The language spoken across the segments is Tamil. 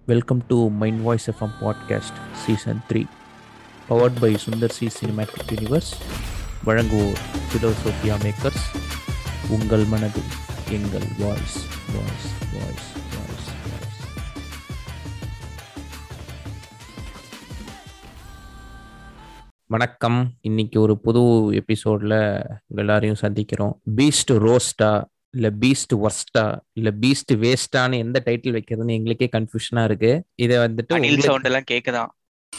Welcome to Mind Voice FM Podcast Season 3 Powered by Sundar C Cinematic Universe வழங்குவோர் ஃபிலோசோஃபியா மேக்கர்ஸ் உங்கள் மனது எங்கள் voice voice voice voice voice வணக்கம் இன்னைக்கு ஒரு புது எபிசோட்ல உங்க எல்லாரையும் சந்திக்கிறோம் பீஸ்ட் ரோஸ்டா இல்ல பீஸ்ட் ஒர்ஸ்டா இல்ல பீஸ்ட் வேஸ்டான்னு எந்த டைட்டில் வைக்கிறதுன்னு எங்களுக்கே கன்ஃபியூஷனா இருக்கு இதை வந்துட்டு அனில் உங்களுக்கு- சவுண்ட் எல்லாம் கேக்குதான்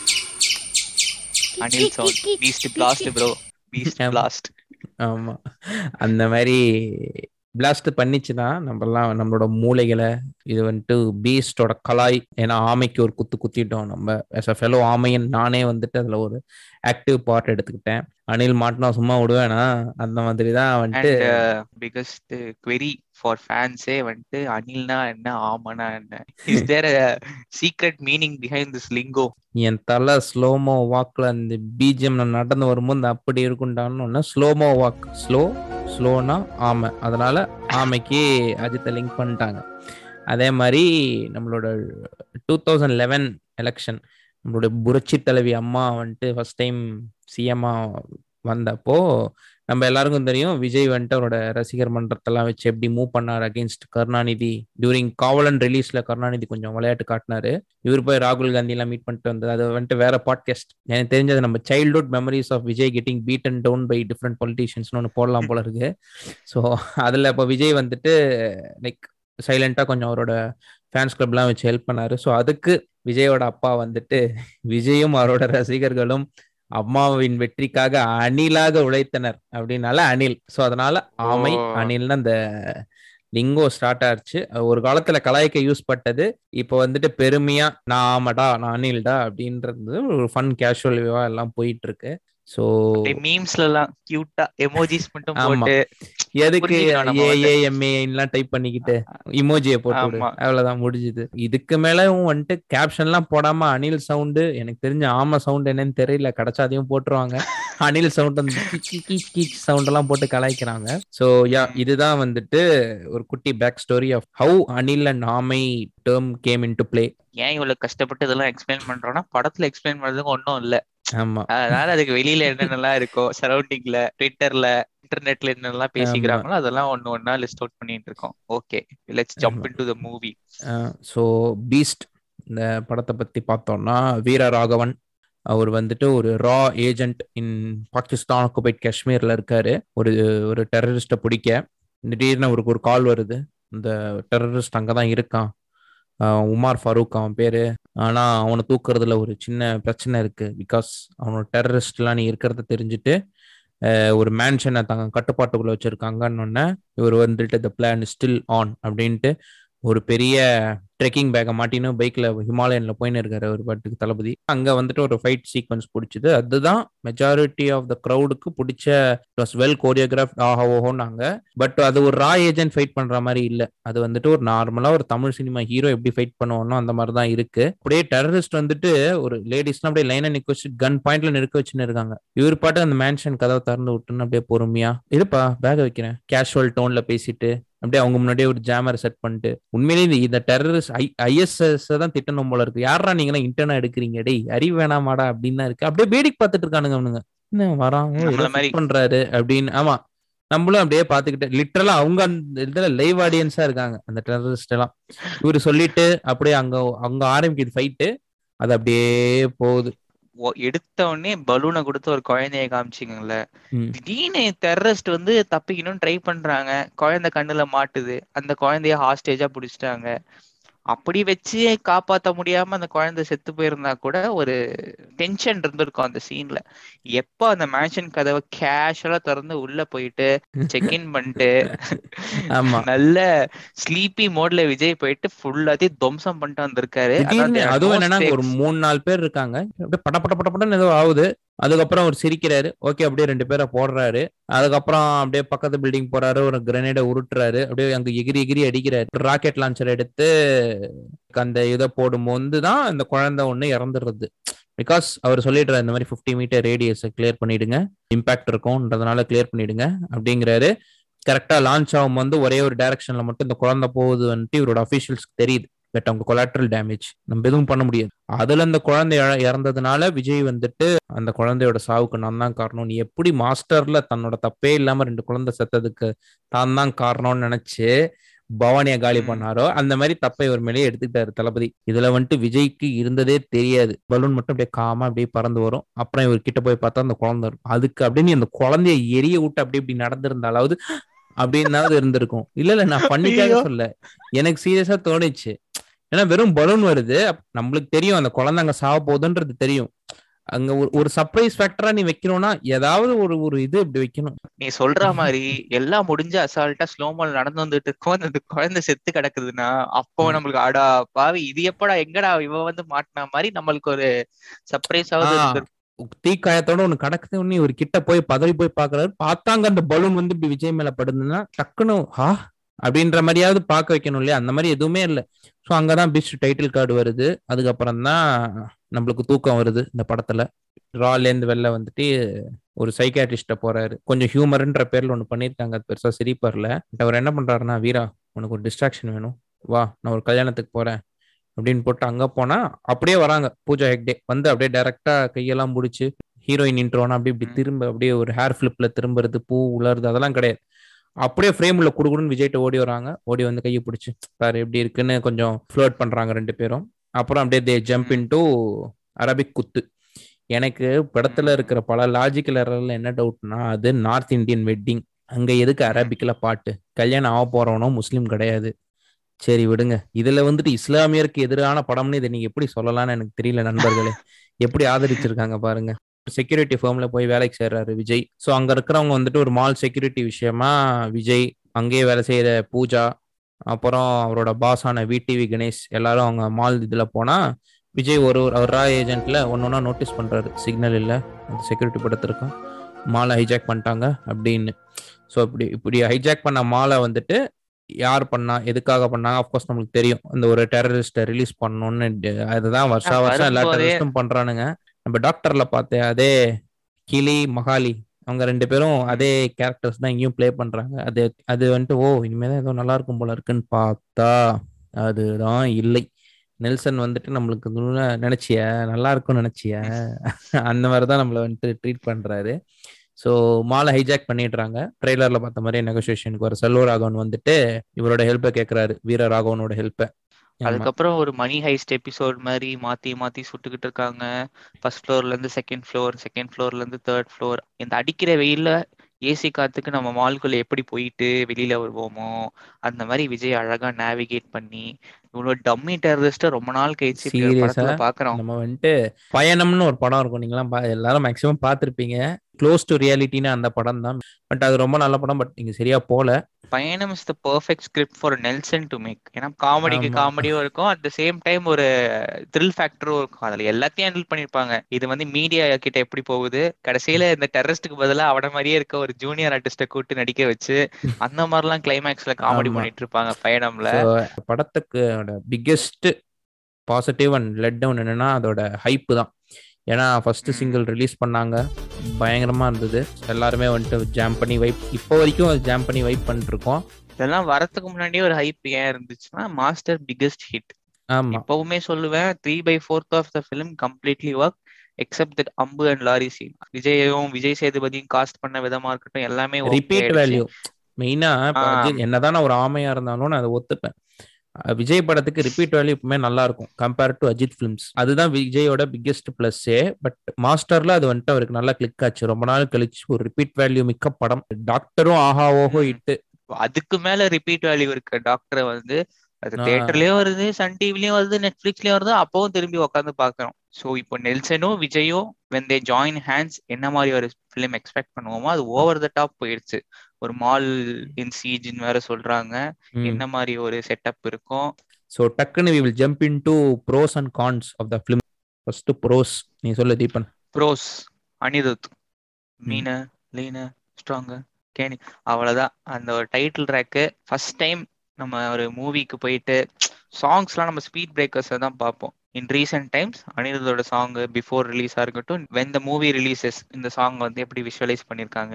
Anil sound Beast blast bro Beast ஆமா. பிளாஸ்ட் ஆமா அந்த மாதிரி பிளாஸ்ட் பண்ணிச்சுன்னா நம்மலாம் நம்மளோட மூளைகளை இது வந்துட்டு பீஸ்டோட கலாய் ஏன்னா ஆமைக்கு ஒரு குத்து குத்திட்டோம் நம்ம as a fellow ஆமையன் நானே வந்துட்டு அதுல ஒரு ஆக்டிவ் பார்ட் எடுத்துக்கிட்டேன் அனில் மாட்டினா சும்மா விடுவேனா அந்த மாதிரி தான் வந்துட்டு அண்ட் பிகஸ்ட் query ஃபார் ஃபேன்ஸே வந்துட்டு அனில்னா என்ன ஆமனா என்ன is there secret meaning behind this lingo என் தலை ஸ்லோமோ வாக்ல அந்த பிஜிஎம் நான் நடந்து வரும்போது அப்படி இருக்குண்டான்னு ஸ்லோமோ வாக் ஸ்லோ ஸ்லோனா ஆமை அதனால ஆமைக்கு அஜித்தை லிங்க் பண்ணிட்டாங்க அதே மாதிரி நம்மளோட டூ தௌசண்ட் லெவன் எலெக்ஷன் நம்மளோட புரட்சி தலைவி அம்மா வந்துட்டு ஃபர்ஸ்ட் டைம் சிஎம்மா வந்தப்போ நம்ம எல்லாருக்கும் தெரியும் விஜய் வந்துட்டு அவரோட ரசிகர் மன்றத்தெல்லாம் வச்சு எப்படி மூவ் பண்ணார் அகேன்ஸ்ட் கருணாநிதி டியூரிங் காவலன் ரிலீஸ்ல கருணாநிதி கொஞ்சம் விளையாட்டு காட்டினாரு இவர் போய் ராகுல் காந்தி எல்லாம் மீட் பண்ணிட்டு வந்தது அது வந்துட்டு வேற பாட்காஸ்ட் எனக்கு தெரிஞ்சது நம்ம childhood memories of Vijay getting beat and down by different பொலிட்டீஷியன்ஸ்னு ஒன்று போடலாம் போல இருக்கு ஸோ அதில் இப்போ விஜய் வந்துட்டு லைக் சைலண்டாக கொஞ்சம் அவரோட ஃபேன்ஸ் கிளப்லாம் வச்சு ஹெல்ப் பண்ணாரு ஸோ அதுக்கு விஜயோட அப்பா வந்துட்டு விஜயும் அவரோட ரசிகர்களும் அம்மாவின் வெற்றிக்காக அணிலாக உழைத்தனர் அப்படின்னால அணில் ஸோ அதனால ஆமை ஓ. அணில்னு அந்த லிங்கோ ஸ்டார்ட் ஆச்சு அது ஒரு காலத்துல கலாய்க்க யூஸ் பட்டது இப்போ வந்துட்டு பெருமையா நான் ஆமாடா நான் அனில்டா அப்படின்றது ஒரு ஃபன் கேஷுவல் வியூவா எல்லாம் போயிட்டு இருக்கு ஸோ மீம்ஸ்ல எல்லாம் கியூட்டா எமோஜிஸ் மட்டும் ஆமா. போட்டு எதுக்கு புரிஞ்சுக்கலாம் நம்ம வந்து. ஏஏஎம்ஏலாம் டைப் பண்ணிக்கிட்டு இமோஜியை போட்டு விடு. ஆமா. அவ்வளவுதான் முடிஞ்சுது இதுக்கு மேலவும் வந்துட்டு கேப்ஷன்லாம் போடாம அனில் சவுண்டு எனக்கு தெரிஞ்ச ஆமா சவுண்ட் என்னன்னு தெரியல கிடைச்சா அதையும் போட்டுருவாங்க அனில் சவுண்ட் அந்த கீச் சவுண்ட் எல்லாம் போட்டு கலாய்க்கிறாங்க சோ யா இதுதான் வந்துட்டு ஒரு குட்டி back story of how Anil and ஆமை term came into play ஏன் இவ்வளவு கஷ்டப்பட்டு இதெல்லாம் எக்ஸ்பிளைன் பண்றோம்னா படத்துல எக்ஸ்பிளைன் பண்றதுக்கு ஒன்றும் இல்ல ஆமா அதனால அதுக்கு வெளியில என்னென்னலாம் இருக்கோ சரௌண்டிங்ல ட்விட்டர்ல இன்டர்நெட்ல என்னெல்லாம் பேசிக்கிறாங்களோ அதெல்லாம் ஒண்ணு ஒண்ணா லிஸ்ட் அவுட் பண்ணிட்டு இருக்கோம் ஓகே லெட்ஸ் ஜம்ப் ஆமா. Into the movie so Beast இந்த படத்தை பத்தி பார்த்தோம்னா வீர ராகவன் அவர் வந்துட்டு ஒரு ரா ஏஜென்ட் இன் பாகிஸ்தான் ஆக்குபைட் காஷ்மீர்ல இருக்காரு ஒரு ஒரு டெரரிஸ்ட்டை பிடிக்க திடீர்னு அவருக்கு ஒரு கால் வருது இந்த டெரரிஸ்ட் அங்கதான் இருக்கான் ஆஹ் உமார் ஃபரூக் அவன் பேரு ஆனா அவனை தூக்குறதுல ஒரு சின்ன பிரச்சனை இருக்கு பிகாஸ் அவனோட டெரரிஸ்ட்லாம் நீ இருக்கிறத தெரிஞ்சுட்டு ஆஹ் ஒரு மேன்ஷனை தங்க கட்டுப்பாட்டுக்குள்ள வச்சிருக்காங்கன்னு இவர் வந்துட்டு த பிளான் ஸ்டில் ஆன் அப்படின்ட்டு ஒரு பெரிய ட்ரெக்கிங் பேக்கை மாட்டின்னு பைக்ல ஹிமாலயன்ல போயின்னு இருக்காரு ஒரு பாட்டுக்கு தளபதி அங்க வந்துட்டு ஒரு ஃபைட் சீக்வன்ஸ் பிடிச்சது அதுதான் மெஜாரிட்டி ஆஃப் த க்ரௌடுக்கு பிடிச்ச ப்ளஸ் வெல் கோரியோகிராஃப் ஆஹா ஓஹோன்னாங்க பட் அது ஒரு ரா ஏஜென்ட் ஃபைட் பண்ற மாதிரி இல்ல அது வந்துட்டு ஒரு நார்மலா ஒரு தமிழ் சினிமா ஹீரோ எப்படி ஃபைட் பண்ணுவோம்னோ அந்த மாதிரி தான் இருக்கு அப்படியே டெரரிஸ்ட் வந்துட்டு ஒரு லேடிஸ்லாம் அப்படியே லைனா நிக்க வச்சு கன் பாயிண்ட்ல நிற்க வச்சுன்னு இருக்காங்க இவர் பாட்டு அந்த மேன்ஷன் கதவை திறந்து விட்டுன்னு அப்படியே பொறுமையா இருப்பா பேக வைக்கிறேன் கேஷுவல் டோன்ல பேசிட்டு அப்படியே அவங்க முன்னாடியே ஒரு ஜாமர் செட் பண்ணிட்டு உண்மையிலேயே இந்த- இந்த டெரரிஸ்ட் ஐ ஐஎஸ்எஸ் தான் திட்டணும் போல இருக்கு யாரா நீங்களாம் இன்டர்னா எடுக்கிறீங்க டேய் அறிவு வேணாமாடா அப்படின்னு தான் இருக்கு அப்படியே வேடிக்கை பார்த்துட்டு இருக்கானுங்க அவனுங்க என்ன வரான் ஓ, ஏதோ நம்மள fit மாதிரி. பண்றாரு அப்படின்னு ஆமா நம்மளும் அப்படியே பாத்துக்கிட்டு லிட்டரலா அவங்க அந்த இதுல லைவ் ஆடியன்ஸா இருக்காங்க அந்த டெரரிஸ்ட் எல்லாம் இவரு சொல்லிட்டு அப்படியே அங்க அங்க ஆரம்பிக்குது ஃபைட்டு அது அப்படியே போகுது ஒ- எடுத்த உடனே பலூனை கொடுத்து ஒரு குழந்தைய காமிச்சிங்கல்ல ம். திடீர்னு டெரரிஸ்ட் வந்து தப்பிக்கணும்னு ட்ரை பண்றாங்க குழந்தை கண்ணுல மாட்டுது அந்த குழந்தைய ஹாஸ்டேஜா புடிச்சிட்டாங்க அப்படி வச்சு காப்பாத்த முடியாம அந்த குழந்தை செத்து போயிருந்தா கூட ஒரு டென்ஷன் இருந்திருக்கும் அந்த சீன்ல எப்ப அந்த மேன்ஷன் கதவை கேஷுவலா திறந்து உள்ள போயிட்டு செக் இன் பண்ணிட்டு ஆமா. நல்ல ஸ்லீப்பி மோட்ல விஜய் போயிட்டு ஃபுல்லாத்தையும் துவம்சம் பண்ணிட்டு வந்திருக்காரு அதான் திடீர்னு there are அதுவும் no என்னன்னா ஒரு stakes. மூணு நாலு பேர் இருக்காங்க அப்படியே பட பட பட படன்னு ஏதோ ஆகுது அதுக்கப்புறம் அவர் சிரிக்கிறாரு ஓகே அப்படியே ரெண்டு பேரை போடுறாரு அதுக்கப்புறம் அப்படியே பக்கத்து பில்டிங் போறாரு ஒரு கிரனேடை உருட்டுறாரு அப்படியே அங்க எகிரி எகிரி அடிக்கிறாரு ராக்கெட் லான்ச்சர் எடுத்து அந்த இதை போடும்போது தான் இந்த குழந்தை ஒண்ணு இறந்துடுறது பிகாஸ் அவர் சொல்லிடுறாரு இந்த மாதிரி 50 மீட்டர் ரேடியஸை கிளியர் பண்ணிடுங்க இம்பாக்ட் இருக்கும்ன்றதுனால கிளியர் பண்ணிடுங்க அப்படிங்கிறாரு கரெக்டா லான்ச் ஆகும் வந்து ஒரே ஒரு டைரக்ஷன்ல மட்டும் இந்த குழந்தை போகுது வந்துட்டு இவரோட அஃபிஷியல்ஸ்க்கு தெரியுது பட் அவங்க கொலாட்ரல் டேமேஜ் நம்ம எதுவும் பண்ண முடியாது அதுல அந்த குழந்தை இழ- இறந்ததுனால விஜய் வந்துட்டு அந்த குழந்தையோட சாவுக்கு நான் தான் காரணம் நீ எப்படி மாஸ்டர்ல தன்னோட தப்பே இல்லாம ரெண்டு குழந்தை செத்ததுக்கு தான் தான் காரணம்னு நினைச்சு பவானியை காலி ம். பண்ணாரோ அந்த மாதிரி தப்பை இவர் மேலேயே எடுத்துக்கிட்டாரு தளபதி இதுல வந்துட்டு விஜய்க்கு இருந்ததே தெரியாது பலூன் மட்டும் அப்படியே காமா அப்படியே பறந்து வரும் அப்புறம் இவர் கிட்ட போய் பார்த்தா அந்த குழந்தை இருக்கும் அதுக்கு அப்படியே நீ அந்த குழந்தைய எரிய விட்டு அப்படி இப்படி நடந்திருந்தாலாவது அப்படின்னாவது இருந்திருக்கும் இல்ல இல்ல நான் பண்ணிக்காக ஐயோ. சொல்ல எனக்கு சீரியஸா தோணுச்சு ஏன்னா வெறும் பலூன் வருது அப்ப நம்மளுக்கு தெரியும் அந்த குழந்தை அங்க சாவ போகுதுன்றது தெரியும் அங்க ஒரு ஒரு சர்ப்ரைஸ் ஃபேக்டரா நீ வைக்கணும்னா ஏதாவது ஒரு ஒரு இது இப்படி வைக்கணும் நீ சொல்ற மாதிரி எல்லாம் முடிஞ்சு அசால்ட்டா ஸ்லோமல் நடந்து வந்துட்டு இருக்கும் அந்த குழந்தை செத்து கிடக்குதுன்னா அப்போ ம். நம்மளுக்கு ஆடா பாவி இது எப்படா எங்கடா இவ வந்து மாட்டின மாதிரி நம்மளுக்கு ஒரு சர்ப்ரைஸ் ஆகுது ஆ. தீக்காயத்தோட ஒண்ணு கடக்குது உடனே ஒரு கிட்ட போய் பதறி போய் பாக்குறாரு பார்த்தாங்க அந்த பலூன் வந்து இப்படி விஜய் மேல படுதுன்னா டக்குன்னு ஹா அப்படின்ற மாதிரியாவது பார்க்க வைக்கணும் இல்லையா அந்த மாதிரி எதுவுமே இல்லை ஸோ அங்கதான் பெஸ்ட் டைட்டில் கார்டு வருது அதுக்கப்புறம் தான் நம்மளுக்கு தூக்கம் வருது இந்த படத்துல ரால இருந்து வெளில வந்துட்டு ஒரு சைக்காட்ரிஸ்ட போறாரு கொஞ்சம் ஹியூமர்ன்ற பேர்ல ஒண்ணு பண்ணிருக்காங்க அது பெருசா சிரிப்பர்ல அவர் என்ன பண்றாருன்னா வீரா உனக்கு ஒரு டிஸ்ட்ராக்ஷன் வேணும் வா நான் ஒரு கல்யாணத்துக்கு போறேன் அப்படின்னு போட்டு அங்க போனா அப்படியே வராங்க பூஜா ஹெக்டே வந்து அப்படியே டைரக்டா கையெல்லாம் முடிச்சு ஹீரோயின் இன்ட்ரோனா அப்படியே இப்படி ம். திரும்ப அப்படியே ஒரு ஹேர் ஃபிளிப்ல திரும்புறது பூ உலருது அதெல்லாம் கிடையாது அப்படியே ஃப்ரேம்ல குடுகுடுன்னு விஜய்ட்ட ஓடி வராங்க ஓடி வந்து கையை பிடிச்சி பாரு எப்படி இருக்குன்னு கொஞ்சம் ஃப்ளோட் பண்றாங்க ரெண்டு பேரும் அப்புறம் அப்படியே தே ஜம்ப் ம். இன்டு அரபிக் குத்து எனக்கு படத்துல ம். இருக்கிற பல லாஜிக்கல் எரர்ல என்ன டவுட்னா அது நார்த் இந்தியன் வெட்டிங் அங்க எதுக்கு அரபிக்ல பாட்டு கல்யாணம் ஆக போறவனும் முஸ்லீம் கிடையாது சரி விடுங்க இதுல வந்துட்டு இஸ்லாமியருக்கு எதிரான படம்னு இதை நீங்க எப்படி சொல்லலாம்னு எனக்கு தெரியல நண்பர்களே எப்படி ஆதரிச்சிருக்காங்க பாருங்க செக்யூரிட்டி ஃபேர்ம்ல போய் வேலைக்கு சேர்றாரு விஜய் ஸோ அங்க இருக்கிறவங்க வந்துட்டு ஒரு மால் செக்யூரிட்டி விஷயமா விஜய் அங்கேயே வேலை செய்யற பூஜா அப்புறம் அவரோட பாஸான விடிவி கணேஷ் எல்லாரும் அவங்க மால் இதுல போனா விஜய் ஒரு ஒரு ரா ஏஜென்ட்ல ஒன்று ஒன்றா நோட்டீஸ் பண்றாரு சிக்னல் இல்லை அந்த செக்யூரிட்டி படத்திருக்கான் மாலை ஹைஜாக் பண்ணிட்டாங்க அப்படின்னு ஸோ இப்படி இப்படி ஹைஜாக் பண்ண மாலை வந்துட்டு யார் பண்ணா எதுக்காக பண்ணாங்க அஃப்கோர்ஸ் நம்மளுக்கு தெரியும் இந்த ஒரு டெரரிஸ்ட்டை ரிலீஸ் பண்ணணும்னு ட- அதுதான் வருஷா வருஷம் எல்லா வரும்போதே- டெரரிஸ்டும் பண்றானுங்க நம்ம டாக்டர்ல பார்த்தேன் அதே கிளி மகாலி அவங்க ரெண்டு பேரும் அதே கேரக்டர்ஸ் தான் இங்கேயும் ப்ளே பண்றாங்க அது அது வந்துட்டு ஓ இனிமேதான் ஏதோ நல்லா இருக்கும் போல இருக்குன்னு பார்த்தா அதுதான் இல்லை நெல்சன் வந்துட்டு நம்மளுக்கு நுண்ண நினைச்சிய நல்லா இருக்கும்னு நினைச்சிய அந்த மாதிரி தான் நம்மள வந்துட்டு ட்ரீட் பண்றாரு ஸோ மாலை ஹைஜாக் பண்ணிடுறாங்க ட்ரெய்லர்ல பார்த்த மாதிரி நெகோசியேஷனுக்கு வர செல்வராகவன் வந்துட்டு இவரோட ஹெல்ப்பை கேட்கறாரு வீர ராகவனோட ஹெல்ப்பை அதுக்கப்புறம் ஒரு மணி ஹைஸ்ட் எபிசோட் மாதிரி மாத்தி மாத்தி சுட்டுக்கிட்டு இருக்காங்க ஃபர்ஸ்ட் ஃப்ளோர்ல இருந்து செகண்ட் ஃப்ளோர் செகண்ட் ஃப்ளோர்ல இருந்து தேர்ட் ஃப்ளோர் இந்த அடிக்கிற வெயில்ல ஏசி காத்துக்கு நம்ம மால்குள்ள எப்படி போயிட்டு வெளியில வருவோமோ அந்த மாதிரி விஜய் அழகா நேவிகேட் பண்ணி இவ்வளவு டம்மி டெரரிஸ்ட ரொம்ப நாள் கழிச்சு இப்படி ஒரு Serious-ஆ? படத்துல பாக்குறோம் நம்ம வந்துட்டு பயணம்னு ஒரு படம் இருக்கும் நீங்களாம் பா- எல்லாரும் மேக்ஸிமம் பார்த்துருப்பீங்க க்ளோஸ் டு ரியாலிட்டின்னு அந்த படம் தான் பட் அது ரொம்ப நல்ல படம் பட் நீங்க சரியா போல Payanam is the perfect script for Nelson to make ஏன்னா காமெடிக்கு ஆமா. காமெடியும் இருக்கும் அட் த சேம் டைம் ஒரு த்ரில் ஃபேக்டரும் இருக்கும் அதுல எல்லாத்தையும் ஹேண்டில் பண்ணிருப்பாங்க இது வந்து மீடியா கிட்ட எப்படி போகுது கடைசியில இந்த டெரரிஸ்டுக்கு பதிலா அவன மாதிரியே இருக்க ஒரு ஜூனியர் ஆர்டிஸ்ட கூட்டு நடிக்க வச்சு அந்த மாதிரிலாம் கிளைமேக்ஸ்ல காமெடி ஆமா. பண்ணிட்டு இருப்பாங்க பயணம்ல So, படத்துக்கு biggest positive and let down என்னன்னா அதோட ஹைப்பு தான் ஏன்னா ஃபர்ஸ்ட் ம். சிங்கிள் ரிலீஸ் பண்ணாங்க பயங்கரமா இருந்தது எல்லாருமே வந்துட்டு ஜாம் பண்ணி வைப் இப்போ வரைக்கும் ஜாம் பண்ணி வைப் பண்ணிட்டு இருக்கோம் இதெல்லாம் வரதுக்கு முன்னாடியே ஒரு ஹைப் ஏன் இருந்துச்சுன்னா மாஸ்டர் பிக்கெஸ்ட் ஹிட் ஆமா இப்பவுமே சொல்லுவேன் three by fourth of the film completely work except that அம்பு அண்ட் லாரி சீன் விஜயும் விஜய் சேதுபதியும் காஸ்ட் பண்ண விதமா இருக்கட்டும் எல்லாமே okay ரிப்பீட் ஆயிடுச்சு. வேல்யூ மெயினா ஆ. என்னதான் நான் ஒரு ஆமையா இருந்தாலும் நான் அதை ஒத்துப்பேன் அஹ் விஜய் படத்துக்கு ரிப்பீட் வேல்யூ எப்பவுமே நல்லா இருக்கும் கம்பேர் டு அஜித் ஃபிலிம்ஸ் அதுதான் விஜயோட பிக்கெஸ்ட் பிளஸ்ஸே பட் மாஸ்டர்ல அது வந்துட்டு அவருக்கு நல்லா கிளிக் ஆச்சு ரொம்ப நாள் கழிச்சு ஒரு ரிப்பீட் வேல்யூ மிக்க படம் டாக்டரும் ஆஹா ஓஹோ ம். இட்டு அதுக்கு மேல ரிப்பீட் வேல்யூ இருக்க டாக்டரை வந்து அது ஆ. தியேட்டர்லயும் வருது சன் டிவிலயும் வருது நெட்ஃபிளிக்ஸ்லயும் வருது அப்பவும் திரும்பி உட்காந்து பாக்குறோம் சோ இப்போ நெல்சனும் விஜயும் வென் தே ஜாயின் ஹேண்ட்ஸ் என்ன மாதிரி ஒரு ஃபிலிம் எக்ஸ்பெக்ட் பண்ணுவோமோ அது ஓவர் த டாப் போயிடுச்சு ஒரு மால் இன் சீஜின்னு வேற சொல்றாங்க என்ன மாதிரி ஒரு செட்டப் இருக்கும் ஸோ டக்குன்னு we will jump into pros and cons of the film first pros நீ சொல்லு தீபன் ப்ரோஸ் அனிருத் மீன லீன ஸ்ட்ராங்க கேனி அவ்வளவுதான் அந்த ஒரு டைட்டில் ட்ராக்கு ஃபர்ஸ்ட் டைம் நம்ம ஒரு மூவிக்கு போயிட்டு சாங்ஸ்லாம் நம்ம ஸ்பீட் பிரேக்கர்ஸ் தான் பார்ப்போம் இன் ரீசெண்ட் டைம்ஸ் அனிருத்தோட சாங் பிஃபோர் ரிலீஸா இருக்கட்டும் வென் த மூவி ரிலீசஸ் இந்த சாங் வந்து எப்படி விஷுவலைஸ் பண்ணிருக்காங்க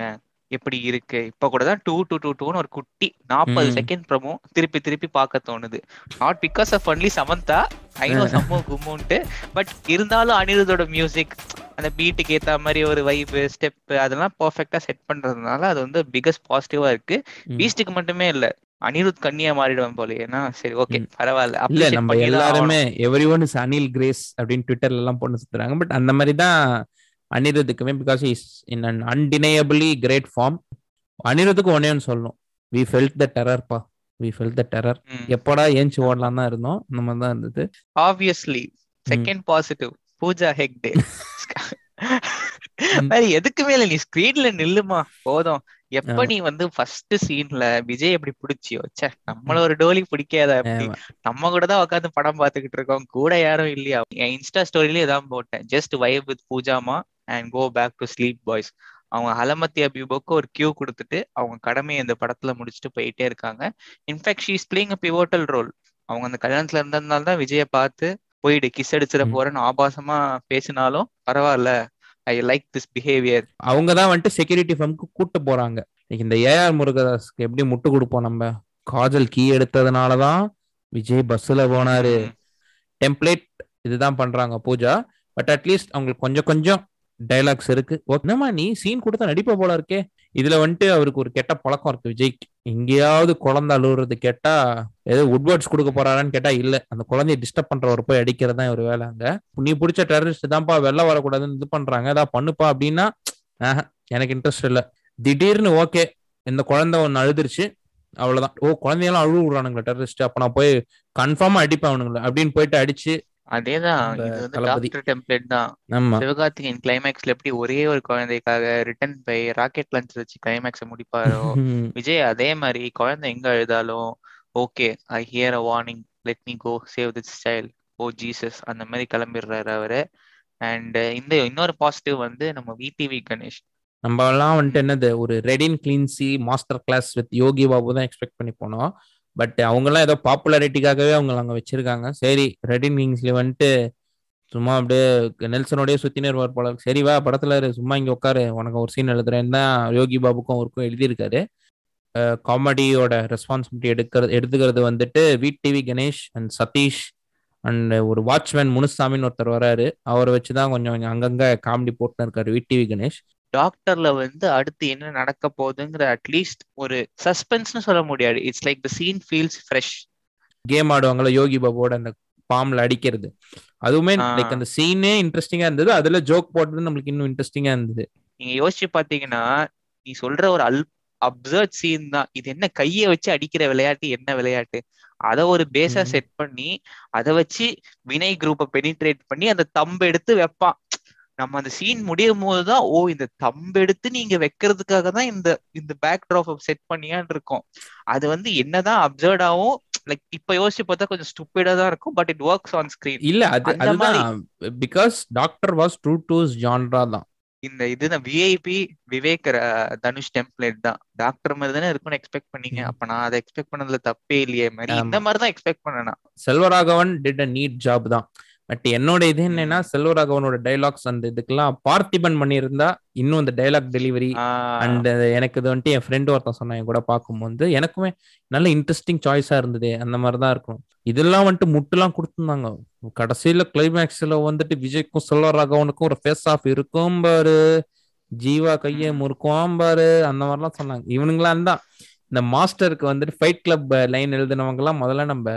எப்படி இருக்கு இப்ப கூட தான் டூ டூ டூ டூன்னு ஒரு குட்டி நாற்பது ம். செகண்ட் ப்ரமோ திருப்பி திருப்பி பார்க்க தோணுது not because of only Samantha I know சம்மோ கும்முன்ட்டு பட் இருந்தாலும் அனிருத்தோட மியூசிக் அந்த பீட்டுக்கு ஏத்த மாதிரி ஒரு வைபு ஸ்டெப் அதெல்லாம் பர்ஃபெக்டா செட் பண்றதுனால அது வந்து பிகஸ்ட் பாசிட்டிவா இருக்கு ம். பீஸ்டுக்கு மட்டுமே இல்ல அனிருத் கண்ணியா மாறிடுவேன் போல ஏன்னா சரி ஓகே ம். பரவாயில்ல இல்ல appreciate நம்ம பண்ணிதான் எல்லாருமே எவ்ரி ஒன் இஸ் அனில் கிரேஸ் அப்படின்னு ட்விட்டர்ல எல்லாம் போட்டு சுத்துறாங்க பட் அந்த மாதிரி தான் அனிருத்துக்குமே because is in an undeniably great form அனிருத்துக்கு ஒன்னே ஒன்று சொல்லணும் வி ஃபெல்ட் த டெரர் பா வி ஃபெல்ட் த டெரர் ஆகணும். ம். எப்படா ஏஞ்சி ஓடலாம் தான் இருந்தோம் அந்த மாதிரி தான் இருந்தது obviously second positive Pooja Hegde ம். வேற எதுக்குமே இல்ல நீ ஸ்கிரீன்ல நில்லுமா போதும் எப்ப ஆமா. நீ வந்து ஃபர்ஸ்ட் சீன்ல விஜய் எப்படி பிடிச்சியோ ச்சே நம்மள ஒரு டோலி பிடிக்காத அப்படி ஆமா. நம்ம கூட தான் உட்காந்து படம் பார்த்துக்கிட்டு இருக்கோம் கூட யாரும் இல்லையா என் இன்ஸ்டா ஸ்டோரியிலே தான் போட்டேன் ஜஸ்ட் வைப் வித் பூஜாமா and go back to sleep boys அவங்க ஹலமத்தி அபியூபோக்கு ஒரு கியூ கொடுத்துட்டு அவங்க கடமையை இந்த படத்துல முடிச்சுட்டு போயிட்டே இருக்காங்க in fact she is playing a pivotal role அவங்க அந்த கல்யாணத்துல இருந்ததுனால தான் விஜய பார்த்து போயிடு கிஸ் அடிச்சிட ம். போறேன்னு ஆபாசமா பேசினாலும் பரவாயில்ல ஐ லைக் திஸ் பிஹேவியர் அவங்க தான் வந்துட்டு செக்யூரிட்டி ஃபர்முக்கு கூட்டு போறாங்க இன்னைக்கு இந்த ஏஆர் முருகதாஸ்க்கு எப்படி முட்டு கொடுப்போம் நம்ம காஜல் கீ எடுத்ததுனால தான் விஜய் பஸ்ல போனாரு டெம்ப்ளேட் இதுதான் பண்றாங்க பூஜா பட் அட்லீஸ்ட் அவங்களுக்கு கொஞ்சம் கொஞ்சம் டைலாக்ஸ் இருக்கு ஓ, என்னம்மா நீ சீன் கொடுத்தா நடிப்ப போல இருக்கே இதுல வந்துட்டு அவருக்கு ஒரு கெட்ட பழக்கம் இருக்கு விஜய்க்கு எங்கேயாவது குழந்தை அழுகுறது கேட்டா ஏதோ உட்வர்ட்ஸ் கொடுக்க போறாரான்னு கேட்டா இல்ல அந்த குழந்தைய டிஸ்டர்ப் பண்றவர் போய் அடிக்கிறது தான் ஒரு வேலை அங்க நீ பிடிச்ச டெரரிஸ்ட் தான்ப்பா வெளில வரக்கூடாதுன்னு இது பண்றாங்க ஏதாவது பண்ணுப்பா அப்படின்னா ஆஹா, எனக்கு இன்ட்ரெஸ்ட் இல்ல திடீர்னு ஓகே இந்த குழந்தை ஒன்னு அழுதுருச்சு அவ்வளவுதான் ஓ குழந்தையெல்லாம் அழுவு விடுறானுங்களா டெரரிஸ்ட் அப்ப நான் போய் கன்ஃபார்மா அடிப்பேன் அவனுங்கள அப்படின்னு போயிட்டு அடிச்சு அதேதான் நம்ம இது வந்து தளபதி. டாக்டர் டெம்ப்ளேட் தான் ஆமா சிவகார்த்திகேயன் கிளைமேக்ஸ்ல எப்படி ஒரே ஒரு குழந்தைக்காக ரிட்டர்ன் பை ராக்கெட் லான்ச் வச்சு கிளைமேக்ஸ முடிப்பாரோ ம். விஜய் அதே மாதிரி குழந்தை எங்க அழுதாலும் okay I hear a warning let me go save this child oh Jesus அந்த மாதிரி கிளம்பிடுறாரு அவரு அண்ட் இந்த இன்னொரு பாசிட்டிவ் வந்து நம்ம விடிவி கணேஷ் நம்ம எல்லாம் வந்துட்டு என்னது ஒரு ரெடின் கிளீன்சி master class with Yogi Babu தான் எக்ஸ்பெக்ட் பண்ணி போனோம் பட் அவங்கெல்லாம் ஏதோ பாப்புலாரிட்டிக்காகவே அவங்க அங்க வச்சிருக்காங்க சரி ரெடின் கிங்ஸ்லி வந்துட்டு சும்மா அப்படியே நெல்சனோடய சுத்தினே இருப்பார் போல இருக்கு. சரி வா படத்துல இரு, சும்மா இங்க உட்காரு உனக்கு ஒரு சீன் எழுதுறேன்னு தான் யோகி பாபுக்கும் அவருக்கும் எழுதியிருக்காரு காமெடியோட ரெஸ்பான்சிபிலிட்டி எடுக்கிறது எடுத்துக்கிறது வந்துட்டு V TV Ganesh and Sathish and ஒரு வாட்ச்மேன் முனுசாமின்னு ஒருத்தர் வராரு அவரை வச்சுதான் கொஞ்சம் கொஞ்சம் அங்கங்க காமெடி போட்டுன்னு இருக்காரு வி டிவி கணேஷ் டாக்டர்ல வந்து அடுத்து என்ன நடக்க போகுதுங்கிற அட்லீஸ்ட் ஒரு சஸ்பென்ஸ்னு சொல்ல முடியாது it's like the scene feels fresh game ஆடுவாங்கல்ல யோகி பாபுவோட அந்த பாம்ல அடிக்கிறது அதுவுமே ஆ. லைக் அந்த சீனே இன்ட்ரெஸ்டிங்கா இருந்தது அதுல ஜோக் போட்டது நம்மளுக்கு இன்னும் இன்ட்ரெஸ்டிங்கா இருந்தது நீங்க யோசிச்சு பாத்தீங்கன்னா நீ சொல்ற ஒரு அல் அப்சர்ட் சீன் தான் இது என்ன கையை வச்சு அடிக்கிற விளையாட்டு என்ன விளையாட்டு அத ஒரு பேஸா ம். செட் பண்ணி அதை வச்சு வினய் குரூப்பை பெனிட்ரேட் பண்ணி அந்த தம்பு எடுத்து வைப்பான் நம்ம அந்த சீன் முடியும் போதுதான் ஓ இந்த தம்பு எடுத்து நீங்க வைக்கிறதுக்காக தான் இந்த இந்த பேக் ட்ராப் செட் பண்ணியான்னு இருக்கும் அது வந்து என்னதான் அப்சர்டாவும் லைக் இப்ப யோசிச்சு பார்த்தா கொஞ்சம் ஸ்டூப்பிடா தான் இருக்கும் but it works on screen இல்ல அது அந்த மாதிரி. அதுதான் because Doctor was true to genre தான் இந்த இதுதான் விஐபி விவேக் ர- தனுஷ் டெம்ப்ளேட் தான் டாக்டர் மாதிரி தானே இருக்கும்னு எக்ஸ்பெக்ட் பண்ணீங்க ம். அப்ப நான் அதை எக்ஸ்பெக்ட் பண்ணதுல தப்பே இல்லையே மாதிரி ஆமா. இந்த மாதிரி தான் எக்ஸ்பெக்ட் பண்ணேன் Selvaraghavan did a neat job தான் பட் என்னோட இது என்னன்னா செல்வராகவனோட டைலாக்ஸ் அந்த இதுக்கெல்லாம் பார்த்திபன் பண்ணியிருந்தா இன்னும் அந்த டைலாக் டெலிவரி அண்ட் எனக்கு இது வந்துட்டு என் ஃப்ரெண்டு ஒருத்தன் சொன்னான் என் கூட பார்க்கும்போது எனக்குமே நல்ல இன்ட்ரெஸ்டிங் சாய்ஸா இருந்தது அந்த மாதிரி தான் இருக்கும் இதெல்லாம் வந்துட்டு முட்டுலாம் கொடுத்துருந்தாங்க கடைசியில கிளைமேக்ஸ்ல வந்துட்டு விஜய்க்கும் செல்வராகவனுக்கும் ஒரு ஃபேஸ் ஆஃப் இருக்கும் பாரு ஜீவா கையை ம். முறுக்குவான் பாரு அந்த மாதிரிலாம் சொன்னாங்க இவனுங்களாம் தான் இந்த மாஸ்டருக்கு வந்துட்டு ஃபைட் கிளப் லைன் எழுதினவங்க எல்லாம் முதல்ல நம்ம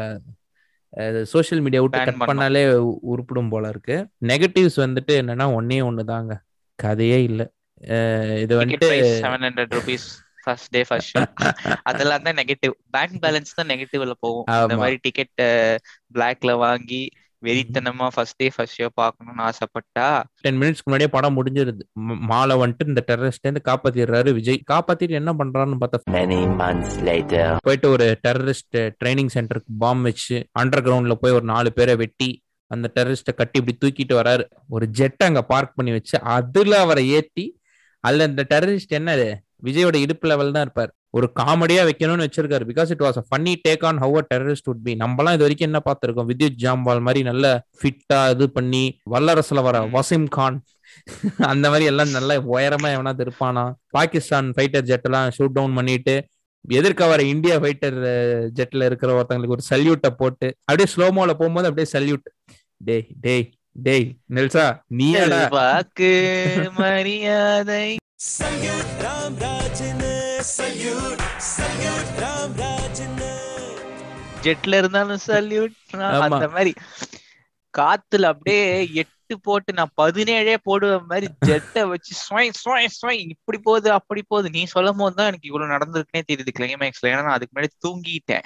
சோஷியல் மீடியா விட்டு Ban கட் பண்ணோம். பண்ணாலே உ- உருப்பிடும் போல இருக்கு நெகட்டிவ்ஸ் வந்துட்டு என்னன்னா ஒன்னே ஒன்று தாங்க கதையே இல்லை இது டிக்கெட் வந்துட்டு price seven hundred rupees first day first show அதெல்லாம் தான் நெகட்டிவ் பேங்க் பேலன்ஸ் தான் நெகட்டிவ்ல போகும் இந்த ஆமா. மாதிரி டிக்கெட் பிளாக்ல வாங்கி வெறித்தனமா ஃபர்ஸ்ட் டே ஃபர்ஸ்ட் ஷோ பார்க்கணும்னு ஆசைப்பட்டா டென் மினிட்ஸ்க்கு முன்னாடியே படம் முடிஞ்சிருது ம- மாலை வந்துட்டு இந்த டெரரிஸ்ட் இருந்து காப்பாத்திடுறாரு விஜய் காப்பாத்திட்டு என்ன பண்றாருன்னு பார்த்தா Many months later. போயிட்டு ஒரு டெரரிஸ்ட் ட்ரைனிங் சென்டருக்கு பாம் வச்சு அண்டர் கிரவுண்ட்ல போய் ஒரு நாலு பேரை வெட்டி அந்த டெரரிஸ்ட கட்டி இப்படி தூக்கிட்டு வராரு ஒரு ஜெட்டை அங்க பார்க் பண்ணி வச்சு அதுல அவரை ஏத்தி அதுல இந்த டெரரிஸ்ட் என்னது விஜயோட இடுப்பு லெவல் தான் இருப்பார் ஒரு காமெடியா வைக்கணும்னு வச்சிருக்காரு because it was a funny take on how a terrorist would be நம்மலாம் இது வரைக்கும் என்ன பார்த்திருக்கோம் வித்யுத் ஜாம்பால் மாதிரி நல்ல ஃபிட்டா இது பண்ணி வல்லரசுல வர வசீம் கான் அந்த மாதிரி எல்லாம் நல்ல உயரமா எவனாவது இருப்பானா பாகிஸ்தான் ஃபைட்டர் ஜெட் எல்லாம் ஷூட் டவுன் பண்ணிட்டு எதிர்க்க வர இந்தியா ஃபைட்டர் ஜெட்ல இருக்கிற ஒருத்தங்களுக்கு ஒரு சல்யூட்டை போட்டு அப்படியே ஸ்லோமோல போகும்போது அப்படியே சல்யூட் டேய் டேய் டேய் நெல்சா நீ வாக்கு மரியாதை சல்யூட் ராம்ராஜ்னு சல்யூட் சல்யூட் ராம்ராஜ்னு ஜெட்ல இருந்தாலும் சல்யூட் ஆமா. அந்த மாதிரி காத்துல அப்படியே எட்டு போட்டு நான் பதினேழே போடுவ மாதிரி ஜெட்டை வச்சு ஸ்வை ஸ்வை ஸ்வை இப்படி போகுது அப்படி போகுது நீ சொல்லும் போது தான் எனக்கு இவ்வளவு நடந்திருக்குனே தெரியுது கிளைமேக்ஸ்ல ஏன்னா நான் அதுக்கு முன்னாடி தூங்கிட்டேன்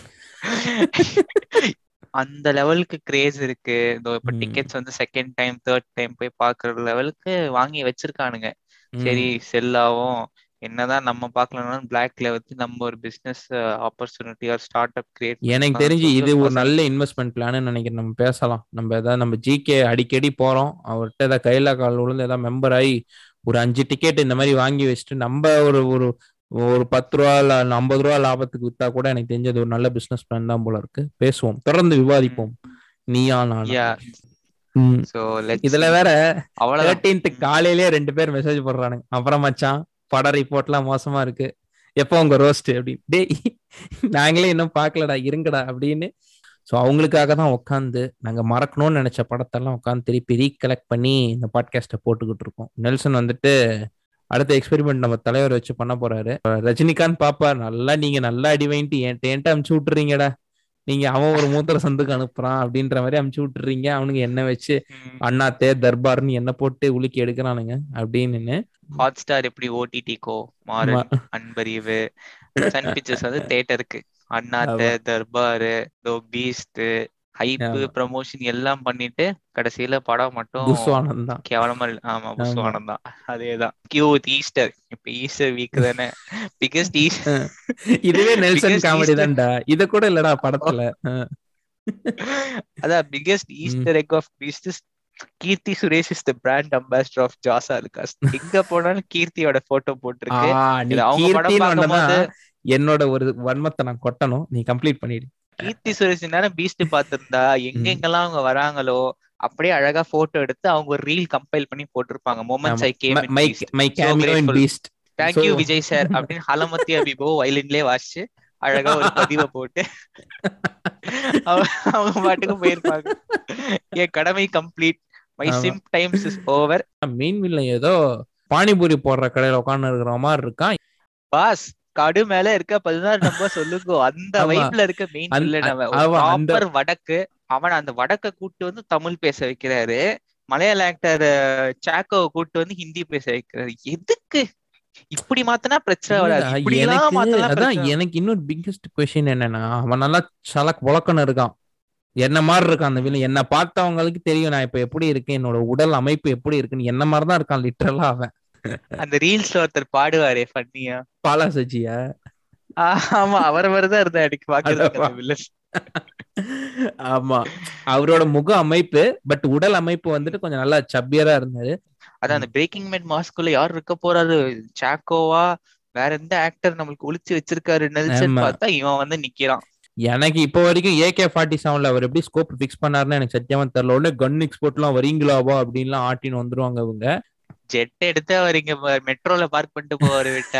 அந்த லெவலுக்கு கிரேஸ் இருக்கு இதோ இப்ப ம். டிக்கெட்ஸ் வந்து செகண்ட் டைம் தேர்ட் டைம் போய் பாக்குற லெவலுக்கு வாங்கி வச்சிருக்கானுங்க சரி செல்லாவும் என்னதான் நம்ம பார்க்கலனாலும் பிளாக்ல வந்து நம்ம ஒரு business opportunity or start up create எனக்கு தெரிஞ்சு இது ஒரு நல்ல இன்வெஸ்ட்மெண்ட் பிளான் நினைக்கிறேன் நம்ம பேசலாம் நம்ம ஏதாவது நம்ம ஜிகே அடிக்கடி போறோம் அவர்கிட்ட ஏதாவது கையில கால் விழுந்து ஏதாவது மெம்பர் ஆகி ஒரு அஞ்சு டிக்கெட் இந்த மாதிரி வாங்கி வச்சுட்டு நம்ம ஒரு ஒரு ஒரு பத்து ரூபா இல்ல ஐம்பது ரூபா லாபத்துக்கு வித்தா கூட எனக்கு தெரிஞ்சது ஒரு நல்ல பிசினஸ் பிளான் தான் போல இருக்கு பேசுவோம் தொடர்ந்து விவாதிப்போம் நீயா நான் யா சோ லெட்ஸ் இதுல வேற அவ்வளவுதான் தேர்டீன்த் காலையிலேயே ரெண்டு பேர் மெசேஜ் போடுறானுங்க அப்புறம் மச்சான் பட ரிப்போர்ட்லாம் மோசமா இருக்கு எப்போ உங்க ரோஸ்ட் அப்படி டேய் நாங்களே இன்னும் பார்க்கலடா இருங்கடா அப்படின்னு ஸோ அவங்களுக்காக தான் உட்காந்து நாங்க மறக்கணும்னு நினைச்ச படத்தெல்லாம் உட்காந்து திருப்பி ரீகலெக்ட் பண்ணி இந்த பாட்காஸ்ட்டை போட்டுக்கிட்டு இருக்கோம் நெல்சன் வந்துட்டு அடுத்த எக்ஸ்பெரிமெண்ட் நம்ம தலைவர் வச்சு பண்ண போறாரு ரஜினிகாந்த் பாப்பா நல்லா நீங்க நல்லா அடி வாங்கிட்டு என் டேன்ட்டு அமுச்சு விட்டுறீங்கடா நீங்க அவன் ஒரு மூத்திர சந்துக்கு அனுப்புறான் அப்படின்ற மாதிரி அமுச்சு விட்டுறீங்க அவனுங்க என்ன வச்சு ம். அண்ணாத்தே தர்பார்னு என்ன போட்டு உலுக்கி எடுக்கிறானுங்க அப்படின்னு ஹாட் ஸ்டார் எப்படி ஓடிடிக்கோ மாறன் அன்பறிவு சன் பிக்சர்ஸ் வந்து தேட்டருக்கு அண்ணாத்த தர்பாரு தோ பீஸ்ட் ஹைப்பு ஆமா. ப்ரமோஷன் எல்லாம் பண்ணிட்டு கடைசியில படம் மட்டும் புஸ்வானம் தான் கேவலமா இல்ல. ஆமா புஸ்வானம் தான் அதேதான் கியூ வித் ஈஸ்டர் இப்ப ஈஸ்டர் வீக் தானே பிகஸ்ட் ஈஸ்டர் இதுவே நெல்சன் Biggest காமெடி Easter- தான்டா இத கூட இல்லடா படத்துல அஹ். அதான் biggest Easter egg of Beast Keerthy Suresh is the brand ambassador of ஜாசா லுகாஸ் எங்க போனாலும் கீர்த்தியோட போட்டோ போட்டிருக்கு ஆ, நீ இது அவங்க படம் கீர்த்தின்னு பார்க்கும்போது ஒண்ணுதான் என்னோட ஒரு வன்மத்தை நான் கொட்டணும் நீ கம்ப்ளீட் பண்ணிடு கீர்த்தி சுரேஷ் நேரம் பீஸ்ட் பார்த்திருந்தா எங்கெங்கெல்லாம் அவங்க வராங்களோ அப்படியே அழகா போட்டோ எடுத்து அவங்க ஒரு ரீல் கம்பைல் பண்ணி போட்டிருப்பாங்க moments I came my my cameo in grateful. Beast thank you So- Vijay sir அப்படின்னு ஹலமத்தி அபிபோ வயலின்லயே வாசிச்சு அழகா ஒரு பதிவை போட்டு அவங்க அவங்க பாட்டுக்கு போயிருப்பாங்க என் கடமை கம்ப்ளீட் மை ஆமா. சிம் டைம்ஸ் இஸ் ஓவர் மீன் வில்ல ஏதோ பானிபூரி போடுற கடையில உட்கார்ந்து இருக்கிற மாதிரி இருக்கான் பாஸ் கடு மேல இருக்க பதினாறு நம்பர் சொல்லுங்க அந்த ஆமா. வைப்ல இருக்க மெயின் அந்த- வில்லன் அவன் அவன் அந்த- ப்ராப்பர் வடக்கு அவன் அந்த வடக்க கூட்டு வந்து தமிழ் பேச வைக்கிறாரு மலையாள ஆக்டர் சாக்கோவை கூட்டு வந்து ஹிந்தி பேச வைக்கிறாரு எதுக்கு இப்படி மாத்தினா பிரச்சனை வராது இல்லடா, இப்படி எல்லாம் எனக்கு மாத்தினா அதான் பிரச்சனை எனக்கு இன்னொரு பிக்கஸ்ட் கொஸ்டின் என்னன்னா அவன் நல்லா சலக் புழக்கன்னு இருக்கான் என்ன மாதிரி இருக்கான் அந்த வில்லன் என்ன பார்த்தவங்களுக்கு தெரியும் நான் இப்ப எப்படி இருக்கேன் என்னோட உடல் அமைப்பு எப்படி இருக்குன்னு என்ன மாதிரி தான் இருக்கான் லிட்டரலா அவன் அந்த ரீல்ஸ்ல ஒருத்தர் பாடுவாரே ஃபன்னியா பாலா சஜியா ஆமா அவர் மாதிரிதான் இருந்தா அடிக்க பாக்குறதுக்கு அடப்பா. அந்த வில்லன் ஆமா அவரோட முக அமைப்பு பட் உடல் அமைப்பு வந்துட்டு கொஞ்சம் நல்லா சப்பியரா இருந்தாரு அதான் அந்த பிரேக்கிங் மேட் மாஸ்குள்ள யார் இருக்க போறாரு சாக்கோவா வேற எந்த ஆக்டர் நம்மளுக்கு ஒளிச்சு வச்சிருக்காரு நெல்சன் ஆமா. பார்த்தா இவன் வந்து நிக்கிறான் எனக்கு இப்போ வரைக்கும் ஏகே ஃபார்ட்டி செவன்ல அவர் எப்படி ஸ்கோப் ஃபிக்ஸ் பண்ணாருன்னு எனக்கு சத்தியமா தெரியல உடனே கன் எக்ஸ்போர்ட் எல்லாம் வரீங்களாவா அப்படின்லாம் ஆட்டின்னு வந்துருவாங்க இவங்க ஜெட் எடுத்து அவர் இங்க மெட்ரோல பார்க் பண்ணிட்டு போவாரு விட்டா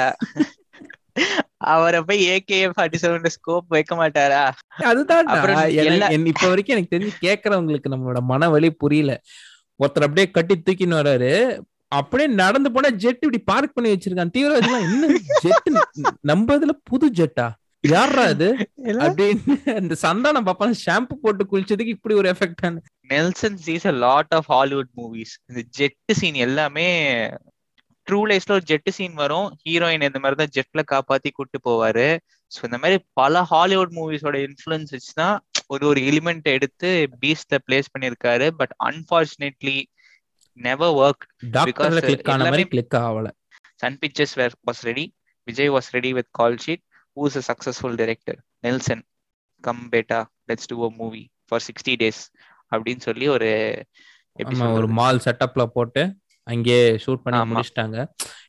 அவரை போய் ஏகே ஃபார்ட்டி செவன் ஸ்கோப் வைக்க மாட்டாரா அதுதான் அப்புறம் எல்லா- இப்ப வரைக்கும் எனக்கு தெரிஞ்சு கேக்குறவங்களுக்கு நம்மளோட மன வலி புரியல ஒருத்தர் அப்படியே கட்டி தூக்கின்னு வராரு அப்படியே நடந்து போனா ஜெட் இப்படி பார்க் பண்ணி வச்சிருக்கான் தீவிரவாதிகள் என்ன ஜெட் நம்ம இதுல புது ஜெட்டா யாரா இது அப்படின்னு அந்த சந்தானம் பாப்பா ஷாம்பு போட்டு குளிச்சதுக்கு இப்படி ஒரு effect Nelson sees a lot of Hollywood movies இந்த ஜெட் சீன் எல்லாமே ட்ரூ லைஃப்ல ஒரு ஜெட் சீன் வரும் ஹீரோயின் இந்த மாதிரி தான் ஜெட்ல காப்பாத்தி கூட்டு போவாரு ஸோ இந்த மாதிரி பல ஹாலிவுட் மூவிஸோட இன்ஃபுளுன்ஸ் வச்சுதான் ஒரு ஒரு எலிமெண்ட் எடுத்து பீஸ்ட பிளேஸ் பண்ணியிருக்காரு பட் அன்பார்ச்சுனேட்லி நெவர் ஒர்க் டாக்டர்ல Because கிளிக் ஆன மாதிரி எல்லாமே- கிளிக் ஆகல Sun Pictures where was ready Vijay was ready with call sheet who's a successful director Nelson come பேட்டா let's do a movie for sixty days அப்படின்னு சொல்லி ஒரு எப்படி ஆமா ஒரு சொல்றது? மால் செட்டப்ல போட்டு அங்கேயே ஷூட் பண்ணி ஆமா. முடிச்சிட்டாங்க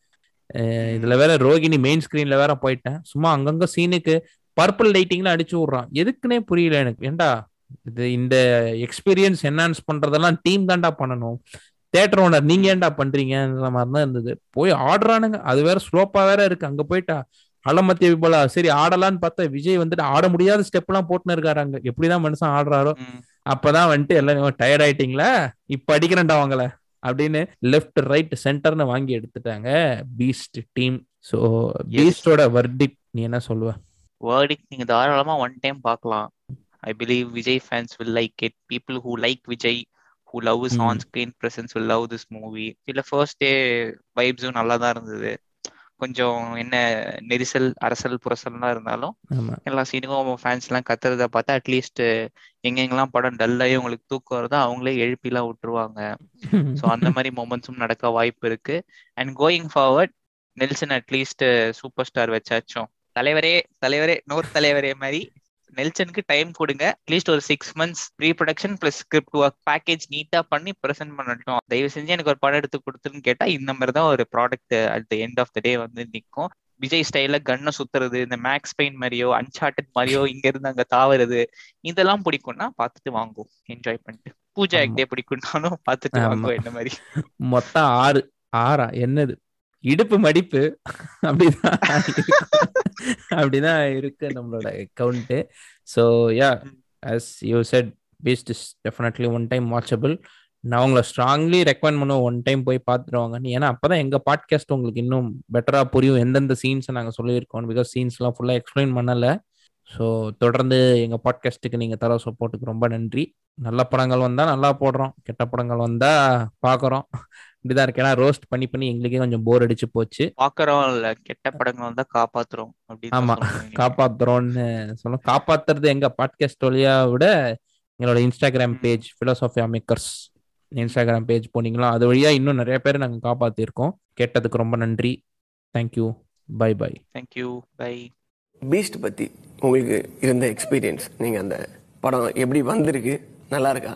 அஹ் இதுல வேற ரோகிணி மெயின் ஸ்கிரீன்ல வேற போயிட்டேன் சும்மா அங்கங்க சீனுக்கு பர்பிள் லைட்டிங்ல அடிச்சு விடுறான் எதுக்குன்னே புரியல எனக்கு ஏன்டா இது இந்த எக்ஸ்பீரியன்ஸ் என்ஹான்ஸ் பண்றதெல்லாம் டீம் தான்டா பண்ணணும் தேட்டர் ஓனர் நீங்க ஏன்டா பண்றீங்கன்ற மாதிரி தான் இருந்தது போய் ஆடுறானுங்க அது வேற ஸ்லோப்பா வேற இருக்கு அங்க போயிட்டா அலமத்திய விபலா சரி ஆடலான்னு பார்த்தா விஜய் வந்துட்டு ஆட முடியாத ஸ்டெப் எல்லாம் போட்டுன்னு இருக்காரு அங்க எப்படிதான் மனுஷன் ஆடுறாரோ ம். அப்பதான் வந்துட்டு எல்லாம் டயர்ட் ஆயிட்டீங்களா இப்ப அடிக்கிறேன்டா அவங்கள அப்படின்னு லெஃப்ட் ரைட் சென்டர்னு வாங்கி எடுத்துட்டாங்க பீஸ்ட் டீம் ஸோ பீஸ்டோட வர்டிக் நீ என்ன சொல்லுவ வேர்டிக் நீங்க தாராளமா ஒன் டைம் பார்க்கலாம் I believe Vijay fans will like it people who like Vijay who love is Hmm. On screen presence will love this movie இல்ல ஃபர்ஸ்ட் டே வைப்ஸும் நல்லா தான் இருந்தது கொஞ்சம் என்ன நெரிசல் அரசல் புரசல்லாம் இருந்தாலும் ஆமா எல்லா சீனுக்கும் ஃபேன்ஸ் எல்லாம் கத்துறத பார்த்தா அட்லீஸ்ட் எங்கெங்கெல்லாம் படம் டல்லாகி உங்களுக்கு தூக்கம் வருதோ அவங்களே எழுப்பிலாம் விட்டுருவாங்க ஸோ அந்த மாதிரி மொமெண்ட்ஸும் நடக்க வாய்ப்பு இருக்கு and going forward Nelson at least super star வச்சாச்சும் தலைவரே தலைவரே நோர் தலைவரே மாதிரி நெல்சனுக்கு டைம் கொடுங்க அட்லீஸ்ட் ஒரு six months pre production plus script work package நீட்டா பண்ணி ப்ரெசென்ட் பண்ணட்டும் தயவு செஞ்சு எனக்கு ஒரு படம் எடுத்து கொடுத்துருன்னு கேட்டா இந்த மாதிரி தான் ஒரு product at the end of the day வந்து நிற்கும் விஜய் ஸ்டைல கன்னை சுத்துறது இந்த மேக்ஸ் பெயின் மாதிரியோ அன்சார்டட் மாதிரியோ இங்க இருந்து அங்க தாவறது இதெல்லாம் பிடிக்கும்னா பார்த்துட்டு வாங்குவோம் என்ஜாய் பண்ணிட்டு பூஜா ஆமா. ஆக்டே பிடிக்கும்னாலும் பார்த்துட்டு ஆமா. வாங்குவோம் என்ன மாதிரி மொத்தம் ஆறு ஆறா என்னது இடுப்பு மடிப்பு அப்படிதான் இருக்கு. அப்படிதான் இருக்கு நம்மளோட அக்கௌண்ட் so yeah as you said Beast is definitely one time watchable நான் உங்களை ஸ்ட்ராங்லி ரெக்கமெண்ட் பண்ணுவேன் ஒன் டைம் போய் பார்த்துருவாங்க ஏன்னா அப்பதான் எங்க பாட்காஸ்ட் உங்களுக்கு இன்னும் பெட்டரா புரியும் எந்தெந்த சீன்ஸை நாங்கள் சொல்லியிருக்கோம் பிகாஸ் சீன்ஸ்லாம் ஃபுல்லாக எக்ஸ்பிளைன் பண்ணல ஸோ தொடர்ந்து எங்கள் பாட்காஸ்ட்டுக்கு நீங்கள் தர சப்போர்ட்டுக்கு ரொம்ப நன்றி நல்ல படங்கள் வந்தால் நல்லா போடுறோம் கெட்ட படங்கள் வந்தால் பார்க்குறோம் இப்படிதான் இருக்கு ஏன்னா ரோஸ்ட் பண்ணி பண்ணி எங்களுக்கே கொஞ்சம் போர் அடிச்சு போச்சு பாக்குறோம் இல்ல கெட்ட படங்கள் வந்தா காப்பாத்துறோம் அப்படின்னு ஆமா தான் சொல்லணும் இனிமே. காப்பாத்துறோம்னு சொல்லும் காப்பாத்துறது எங்க பாட்காஸ்ட் வழியா விட எங்களோட இன்ஸ்டாகிராம் ம். Page philosophy makers Instagram page போனீங்களா அது வழியா இன்னும் நிறைய பேர் நாங்கள் காப்பாத்திருக்கோம் கேட்டதுக்கு ரொம்ப நன்றி thank you bye bye Thank you bye Beast பற்றி உங்களுக்கு இருந்த எக்ஸ்பீரியன்ஸ் நீங்கள் அந்த படம் எப்படி வந்திருக்கு நல்லா இருக்கா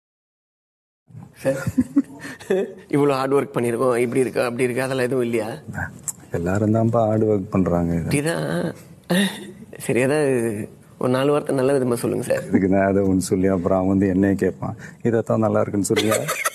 சார் இவ்வளோ ஹார்ட் ஒர்க் பண்ணியிருக்கோம் இப்படி இருக்கா அப்படி இருக்கா அதெல்லாம் எதுவும் இல்லையா எல்லாரும் தான்ப்பா ஹார்ட் ஒர்க் பண்றாங்க இது. அப்படிதான் சரி ஏதாவது ஒரு நாலு வார்த்தை நல்ல விதமாக சொல்லுங்கள் சார் இதுக்கு நான் அதை ஒன்று சொல்லி அப்புறம் அவன் வந்து என்னைய கேட்பான் இதைத்தான் நல்லா இருக்குன்னு சொல்லியா